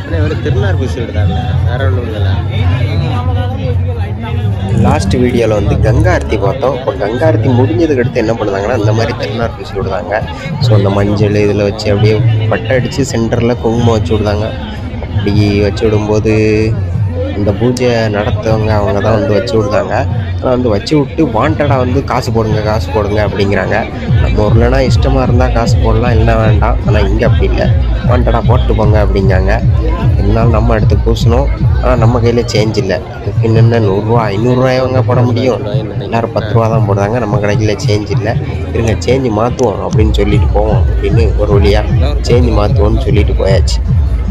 ஆனால் இவர் திருநார் பூசி விடுதாங்க வேற ஒன்றும் இல்லை லாஸ்ட் வீடியோவில் வந்து கங்கா ஆரத்தி பார்த்தோம் இப்போ கங்கா ஆரத்தி முடிஞ்சதுக்கு அடுத்து என்ன பண்ணுதாங்கன்னா இந்த மாதிரி திருநார் பூசி விடுதாங்க ஸோ அந்த மஞ்சள் இதில் வச்சு அப்படியே பட்டை அடித்து சென்டரில் குங்குமம் வச்சு விடுதாங்க அப்படி வச்சு விடும்போது இந்த பூஜை நடத்துவங்க அவங்க தான் வந்து வச்சு விடுதாங்க ஆனால் வந்து வச்சு விட்டு வாண்டடாக வந்து காசு போடுங்க காசு போடுங்க அப்படிங்கிறாங்க நம்ம ஊர்லனா இஷ்டமாக இருந்தால் காசு போடலாம் இல்லைன்னா வேண்டாம் ஆனால் இங்கே அப்படி இல்லை வாண்டடாக போட்டு போங்க அப்படிங்காங்க இருந்தாலும் நம்ம எடுத்து பூசணும் ஆனால் நம்ம கையில் சேஞ்ச் இல்லை அதுக்கு என்னென்ன நூறுரூவா ஐநூறுரூவாயவங்க போட முடியும் எல்லாரும் பத்து ரூபா தான் போடுறாங்க நம்ம கடையில் சேஞ்ச் இல்லை இருங்க சேஞ்சு மாற்றுவோம் அப்படின்னு சொல்லிட்டு போவோம் அப்படின்னு ஒரு வழியாக சேஞ்சு மாற்றுவோம்னு சொல்லிட்டு போயாச்சு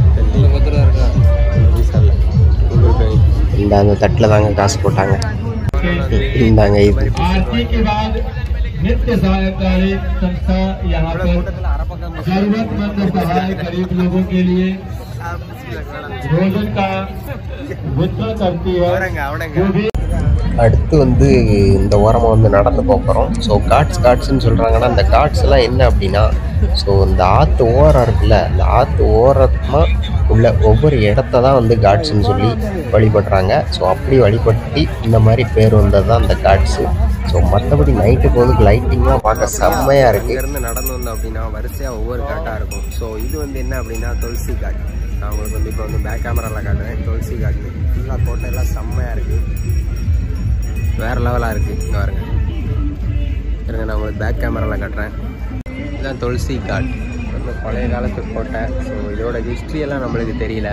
இந்த அந்த தட்டில் தாங்க காசு போட்டாங்க இந்தாங்க இது आरती के बाद नित्य सहायकारी संस्था यहाँ पर जरूरतमंद सहाय गरीब लोगों के लिए भोजन का वितरण करती है जो भी அடுத்து வந்து இந்த ஓரமாக வந்து நடந்து போக போகிறோம் ஸோ காட்ஸ் காட்ஸ்ன்னு சொல்கிறாங்கன்னா அந்த காட்ஸ் எல்லாம் என்ன அப்படின்னா ஸோ இந்த ஆற்று ஓரம் இருக்குல்ல அந்த ஆற்று ஓரமாக உள்ள ஒவ்வொரு இடத்த தான் வந்து காட்ஸ்ன்னு சொல்லி வழிபடுறாங்க ஸோ அப்படி வழிபட்டு இந்த மாதிரி பேர் வந்தது தான் அந்த காட்ஸு ஸோ மற்றபடி நைட்டுக்கு வந்து லைட்டிங்லாம் பார்க்க செம்மையாக இருக்குது இருந்து நடந்து வந்தோம் அப்படின்னா வரிசையாக ஒவ்வொரு காட்டாக இருக்கும் ஸோ இது வந்து என்ன அப்படின்னா துளசி காட் நான் உங்களுக்கு வந்து இப்போ வந்து பேக் கேமராவில் காட்டுறேன் துளசி காட்டு ஃபுல்லாக கோட்டையெல்லாம் செம்மையாக இருக்குது வேறு லெவலாக இருக்குது இங்கே பாருங்க இருங்க நான் உங்களுக்கு பேக் கேமராவில் காட்டுறேன் இதுதான் துளசி காட் ரொம்ப பழைய காலத்து கோட்டை ஸோ இதோட ஹிஸ்ட்ரி எல்லாம் நம்மளுக்கு தெரியல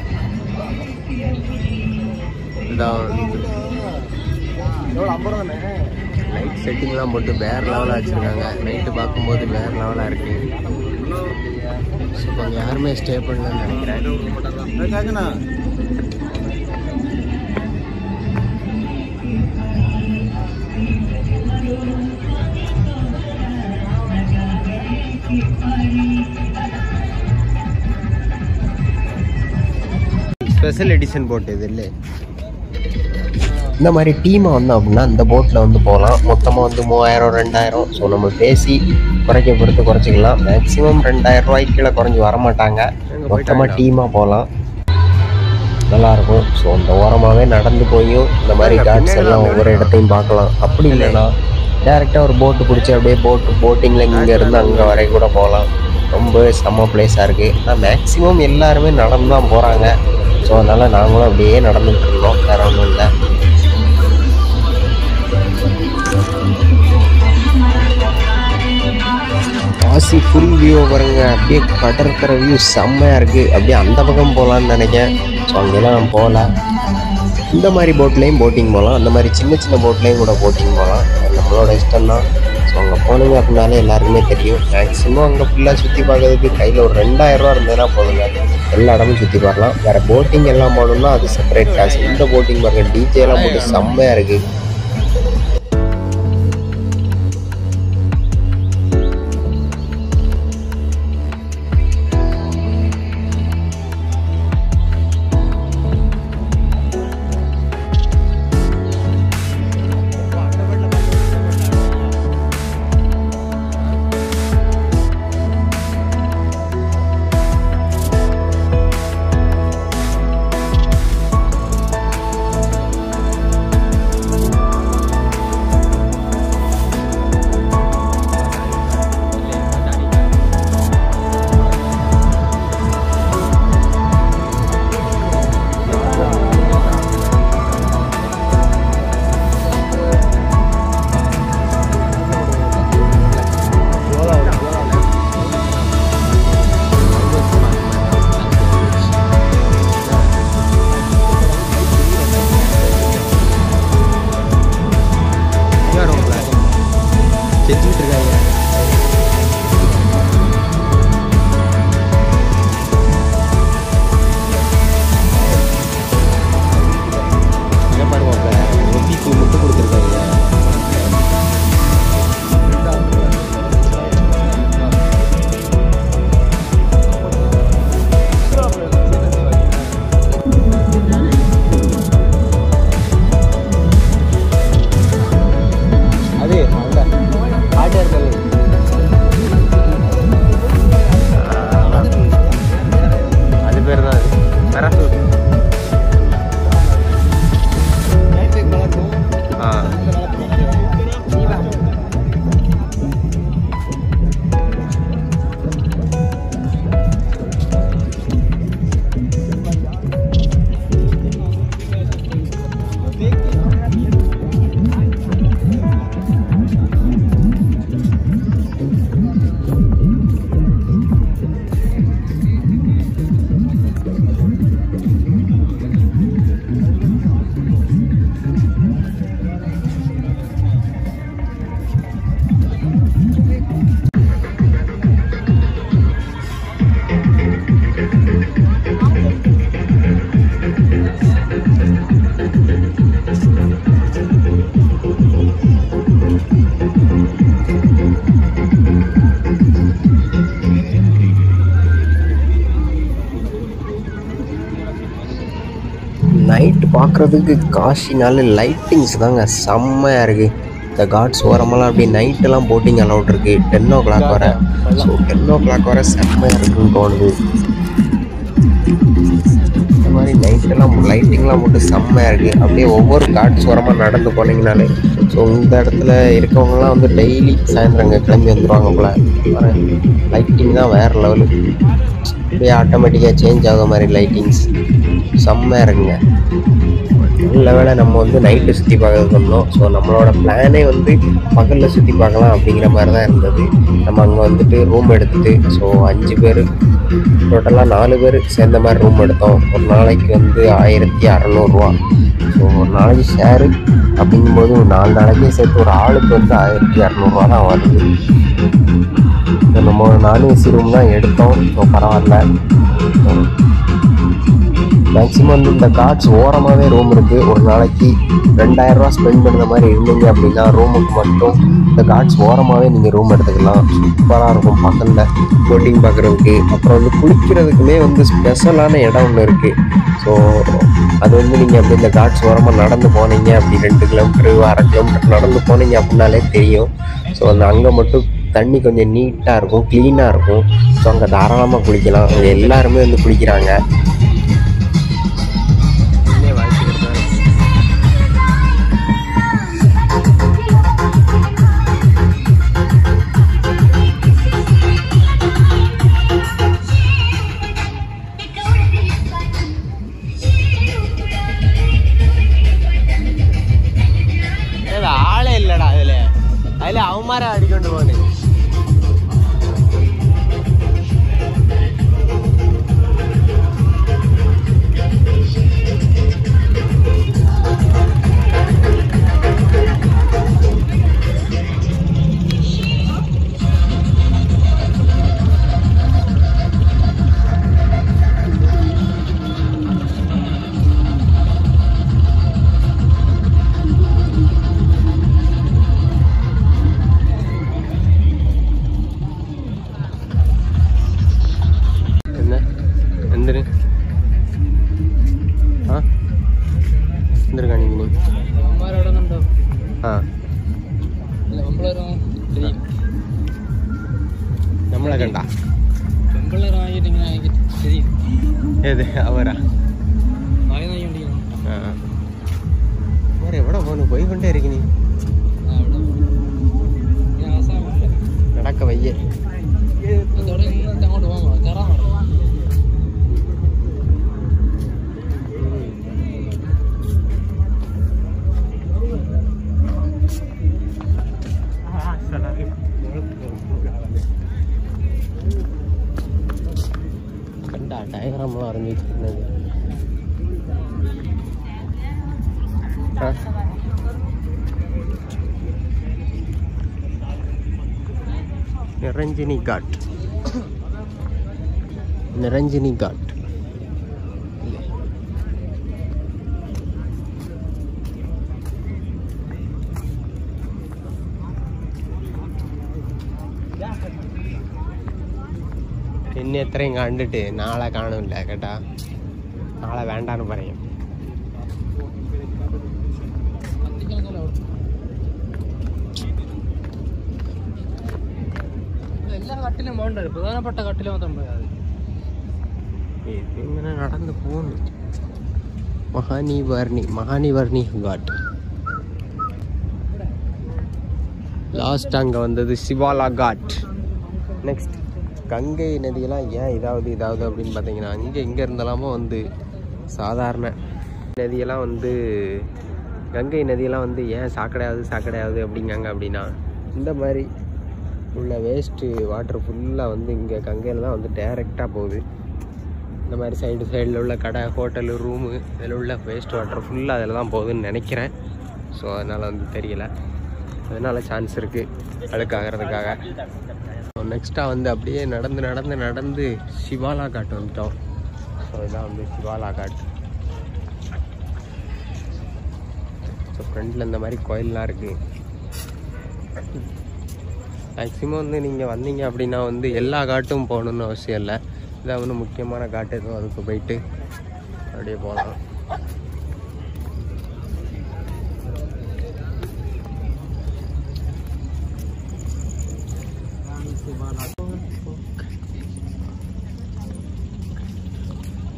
இதான் லைட் செட்டிங்லாம் போட்டு வேறு லெவலாக வச்சுருக்காங்க நைட்டு பார்க்கும்போது வேறு லெவலாக இருக்குது ஸோ கொஞ்சம் யாருமே ஸ்டே பண்ணலன்னு நினைக்கிறேன் ஸ்பெஷல் எடிஷன் போட் இது இல்லை இந்த மாதிரி டீமாக வந்தோம் அப்படின்னா இந்த போட்டில் வந்து போகலாம் மொத்தமாக வந்து மூவாயிரம் ரெண்டாயிரம் ஸோ நம்ம பேசி குறைக்க பொறுத்து குறைச்சிக்கலாம் மேக்ஸிமம் ரெண்டாயிரம் ரூபாய்க்கு கீழே குறைஞ்சி வரமாட்டாங்க மொத்தமாக டீமாக போகலாம் நல்லாயிருக்கும் ஸோ அந்த ஓரமாகவே நடந்து போயும் இந்த மாதிரி காட்ஸ் எல்லாம் ஒவ்வொரு இடத்தையும் பார்க்கலாம் அப்படி இல்லைன்னா டேரெக்டாக ஒரு போட்டு பிடிச்சி அப்படியே போட்டு போட்டிங்கில் இங்கே இருந்து அங்கே வரைக்கும் கூட போகலாம் ரொம்ப செம்ம பிளேஸாக இருக்குது ஆனால் மேக்ஸிமம் எல்லாருமே நடந்து தான் போகிறாங்க ஸோ அதனால் நாங்களும் அப்படியே நடந்துட்டு இருந்தோம் வேற ஒன்றும் இல்லை காசி ஃபுல் வியூ பாருங்க அப்படியே கடற்கரை வியூ செம்மையாக இருக்குது அப்படியே அந்த பக்கம் போகலான்னு நினைக்கிறேன் ஸோ அங்கெல்லாம் நான் போகல இந்த மாதிரி போட்லேயும் போட்டிங் போகலாம் அந்த மாதிரி சின்ன சின்ன போட்லேயும் கூட போட்டிங் போகலாம் அது நம்மளோட இஷ்டம் தான் ஸோ அங்கே போனீங்க அப்படின்னாலே எல்லாருக்குமே தெரியும் மேக்ஸிமம் அங்கே ஃபுல்லாக சுற்றி பார்க்கறதுக்கு கையில் ஒரு ரெண்டாயிரரூவா இருந்ததுன்னா போதுங்க எல்லா இடமும் சுற்றி பார்க்கலாம் வேறு போட்டிங் எல்லாம் போகணும்னா அது செப்பரேட் காசு இந்த போட்டிங் பாருங்க டிஜே எல்லாம் போட்டு செம்மையாக இருக்குது நைட்டு பார்க்குறதுக்கு காசினால லைட்டிங்ஸ் தாங்க செம்மையாக இருக்குது இந்த காட்ஸ் ஓரமெல்லாம் அப்படியே நைட்டெல்லாம் போட்டிங் அலவுட் இருக்குது டென் ஓ கிளாக் வர ஸோ டென் ஓ கிளாக் வர செம்மையாக இருக்குன்னு தோணுது இந்த மாதிரி நைட்டெல்லாம் லைட்டிங்லாம் போட்டு செம்மையாக இருக்குது அப்படியே ஒவ்வொரு காட்ஸ் ஓரமாக நடந்து போனீங்கனாலே ஸோ இந்த இடத்துல இருக்கவங்கலாம் வந்து டெய்லி சாயந்தரங்க கிளம்பி வந்துடுவாங்க போல லைட்டிங் தான் வேறு லெவலு அப்படியே ஆட்டோமேட்டிக்காக சேஞ்ச் ஆகுற மாதிரி லைட்டிங்ஸ் செம்மையாக இருக்குங்க நல்ல வேளை நம்ம வந்து நைட்டு சுற்றி பார்க்கறது வந்தோம் ஸோ நம்மளோட பிளானே வந்து பகலில் சுற்றி பார்க்கலாம் அப்படிங்கிற மாதிரி தான் இருந்தது நம்ம அங்கே வந்துட்டு ரூம் எடுத்துட்டு ஸோ அஞ்சு பேர் டோட்டலாக நாலு பேர் சேர்ந்த மாதிரி ரூம் எடுத்தோம் ஒரு நாளைக்கு வந்து ஆயிரத்தி அறநூறுவா ஸோ ஒரு நாளைக்கு ஷேரு அப்படிங்கும்போது ஒரு நாலு நாளைக்கே சேர்த்து ஒரு ஆளுக்கு வந்து ஆயிரத்தி இரநூறுவா தான் வருது So, நம்ம ஒரு நாலு ஏசி ரூம் தான் எடுத்தோம் ஸோ பரவாயில்ல மேக்ஸிமம் வந்து இந்த கார்ட்ஸ் ஓரமாகவே ரூம் இருக்குது ஒரு நாளைக்கு ரெண்டாயிரரூவா ஸ்பெண்ட் பண்ணுற மாதிரி இருந்தீங்க அப்படின்னா ரூமுக்கு மட்டும் இந்த கார்ட்ஸ் ஓரமாகவே நீங்கள் ரூம் எடுத்துக்கலாம் சூப்பராக இருக்கும் பக்கத்தில் போட்டிங் பார்க்குறதுக்கு அப்புறம் வந்து குளிக்கிறதுக்குமே வந்து ஸ்பெஷலான இடம் ஒன்று இருக்குது ஸோ அது வந்து நீங்கள் அப்படி இந்த காட்ஸ் ஓரமாக நடந்து போனீங்க அப்படி ரெண்டு கிலோமீட்டர் அரை கிலோமீட்டர் நடந்து போனீங்க அப்படின்னாலே தெரியும் ஸோ அந்த அங்கே மட்டும் தண்ணி கொஞ்சம் நீட்டாக இருக்கும் க்ளீனாக இருக்கும் ஸோ அங்கே தாராளமாக குளிக்கலாம் அங்கே எல்லாருமே வந்து குளிக்கிறாங்க ஆளே இல்லடா அதுல அதுல அவமார அடிக்கொண்டு போனேன் என்ன எந்திரு ആ എന്തൊരു കാണിക്കണേ അമ്മമാരോടൊന്നുണ്ടോ ആ അല്ല പെമ്പിള്ളേരോ നമ്മളെ കണ്ട പെമ്പിള്ളേർ വാങ്ങിയിട്ട് ഇങ്ങനെ വാങ്ങിയിട്ട് ശരി ഏത് അവരാ വായി നോക്കിക്കൊണ്ടിരിക്കണം ആ ഓരെ എവിടെ പോന്നു പോയിക്കൊണ്ടേ ഇരിക്കണേ അവിടെ ഈ ആസാമല്ലേ നടക്ക വയ്യേ അതോടെ ഇന്നത്തെ അങ്ങോട്ട് പോകാൻ കയറാൻ പറഞ്ഞു കണ്ട ഡയഗ്രാം നമ്മൾ അറിഞ്ഞു വെച്ചിരുന്നത് ആ. നിരഞ്ജനി ഘാട്ട് നിരഞ്ജനി ഘാട്ട് പിന്നെ എത്രയും കണ്ടിട്ട് നാളെ കാണില്ല കേട്ടാ നാളെ വേണ്ടാന്ന് പറയും കത്തിക്കണക്കല്ലോ അവിടെ എല്ലാ കട്ടിലും പോകണ്ട പ്രധാനപ്പെട്ട കട്ടിൽ മാത്രം പോയാൽ മതി ഇതിങ്ങനെ നടന്നു പോകുന്നു മഹാനിവർണി മഹാനിവർണി ഘாட் லாஸ்ட் அங்கே வந்தது சிவாலா காட் நெக்ஸ்ட் கங்கை நதியெல்லாம் ஏன் இதாவது இதாவது அப்படின்னு பார்த்தீங்கன்னா அங்கே இங்கே இருந்தலாமோ வந்து சாதாரண நதியெல்லாம் வந்து கங்கை நதியெல்லாம் வந்து ஏன் சாக்கடையாவது சாக்கடையாவது அப்படிங்காங்க அப்படின்னா இந்த மாதிரி உள்ள வேஸ்ட்டு வாட்டர் ஃபுல்லாக வந்து இங்கே கங்கையில் தான் வந்து டைரெக்டாக போகுது இந்த மாதிரி சைடு சைடில் உள்ள கடை ஹோட்டலு ரூமு இதில் உள்ள வேஸ்ட் வாட்டர் ஃபுல்லாக அதில் தான் போகுதுன்னு நினைக்கிறேன் ஸோ அதனால் வந்து தெரியல அதனால் சான்ஸ் இருக்குது அழுக்காகிறதுக்காக நெக்ஸ்ட்டாக வந்து அப்படியே நடந்து நடந்து நடந்து சிவாலா காட் வந்துட்டோம் ஸோ இதான் வந்து சிவாலா காட் ஸோ ஃப்ரண்டில் இந்த மாதிரி கோயிலெலாம் இருக்குது மேக்ஸிமம் வந்து நீங்கள் வந்தீங்க அப்படின்னா வந்து எல்லா காட்டும் போகணுன்னு அவசியம் இல்லை இதான் வந்து முக்கியமான காட்டு எதுவும் அதுக்கு போயிட்டு அப்படியே போகலாம்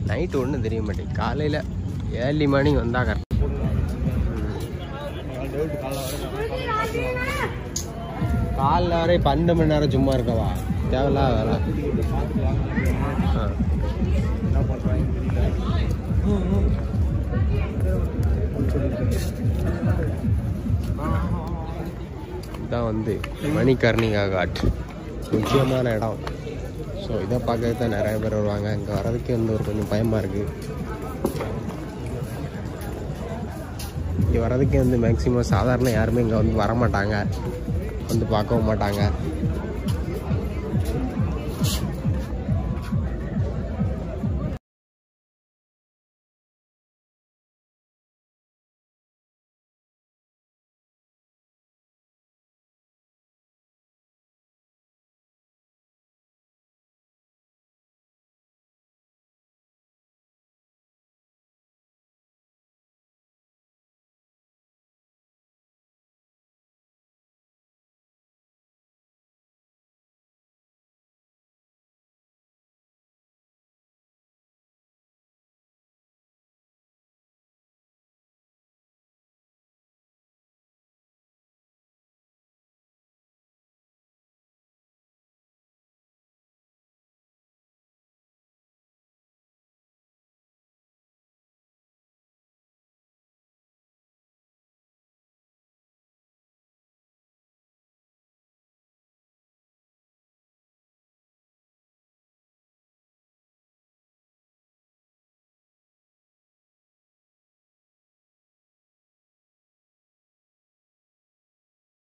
நைட்டு ஒன்றும் தெரிய மாட்டேங்குது காலையில் ஏர்லி மார்னிங் வந்தால் கரெக்ட் காலைல வரை பன்னெண்டு மணி நேரம் சும்மா இருக்கவா தேவையில்லாத வேலை ஆ இதான் வந்து மணிகர்ணிகா காட் முக்கியமான இடம் ஸோ இதை பார்க்கறது தான் நிறைய பேர் வருவாங்க இங்கே வர்றதுக்கே வந்து ஒரு கொஞ்சம் பயமாக இருக்குது இங்கே வர்றதுக்கே வந்து மேக்ஸிமம் சாதாரண யாருமே இங்கே வந்து வரமாட்டாங்க வந்து பார்க்கவும் மாட்டாங்க